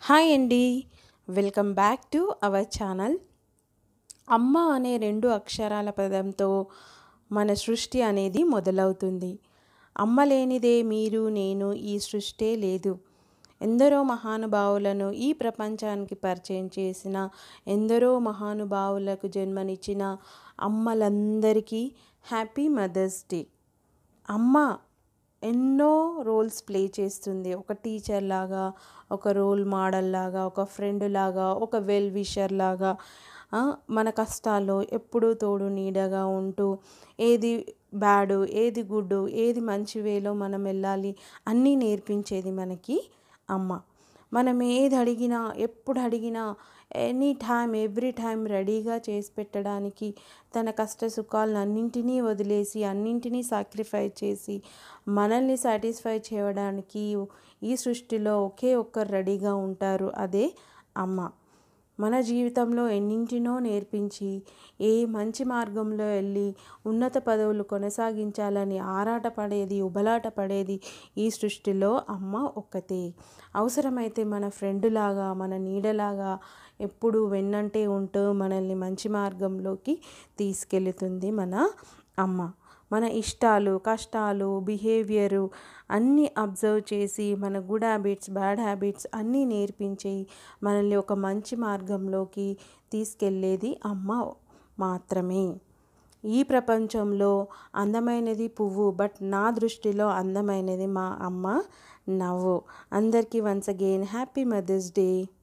hi అండి welcome back to our channel అమ్మ అనే రెండు అక్షరాల పదంతో మన సృష్టి అనేది మొదలవుతుంది అమ్మ లేనిదే మీరు నేను ఈ సృష్టే లేదు ఎందరో మహానుభావులను ఈ ప్రపంచానికి పరిచయం చేసిన ఎందరో మహానుభావులకు జన్మనిచ్చిన అమ్మలందరికీ హ్యాపీ మదర్స్ డే అమ్మ ఎన్నో రోల్స్ ప్లే చేస్తుంది ఒక టీచర్ లాగా ఒక రోల్ మోడల్ లాగా ఒక ఫ్రెండ్ లాగా ఒక వెల్ విషర్ లాగా ఆ, మన కష్టాల్లో ఎప్పుడూ తోడు నీడగా ఉంటూ ఏది బ్యాడ్ ఏది గుడ్ ఏది మంచి వేలో మనం వెళ్ళాలి అన్నీ నేర్పించేది మనకి అమ్మ మనం ఏది అడిగినా ఎప్పుడు అడిగినా ఎనీ టైం ఎవ్రీ టైం రెడీగా చేసి పెట్టడానికి తన కష్ట సుఖాలను అన్నింటినీ వదిలేసి అన్నింటినీ సాక్రిఫై చేసి మనల్ని సాటిస్ఫై చేయడానికి ఈ సృష్టిలో ఒకే ఒక్కరు రెడీగా ఉంటారు అదే అమ్మ మన జీవితంలో ఎన్నింటినో నేర్పించి ఏ మంచి మార్గంలో వెళ్ళి ఉన్నత పదవులు కొనసాగించాలని ఆరాట పడేది ఉబలాట పడేది ఈ సృష్టిలో అమ్మ ఒక్కతే అవసరమైతే మన ఫ్రెండ్ లాగా మన నీడలాగా ఎప్పుడు వెన్నంటే ఉంటూ మనల్ని మంచి మార్గంలోకి తీసుకెళ్తుంది మన అమ్మ మన ఇష్టాలు కష్టాలు బిహేవియరు అన్నీ అబ్జర్వ్ చేసి మన గుడ్ హ్యాబిట్స్ బ్యాడ్ హ్యాబిట్స్ అన్నీ నేర్పించి మనల్ని ఒక మంచి మార్గంలోకి తీసుకెళ్ళేది అమ్మ మాత్రమే ఈ ప్రపంచంలో అందమైనది పువ్వు బట్ నా దృష్టిలో అందమైనది మా అమ్మ నవ్వు అందరికీ once again happy mother's day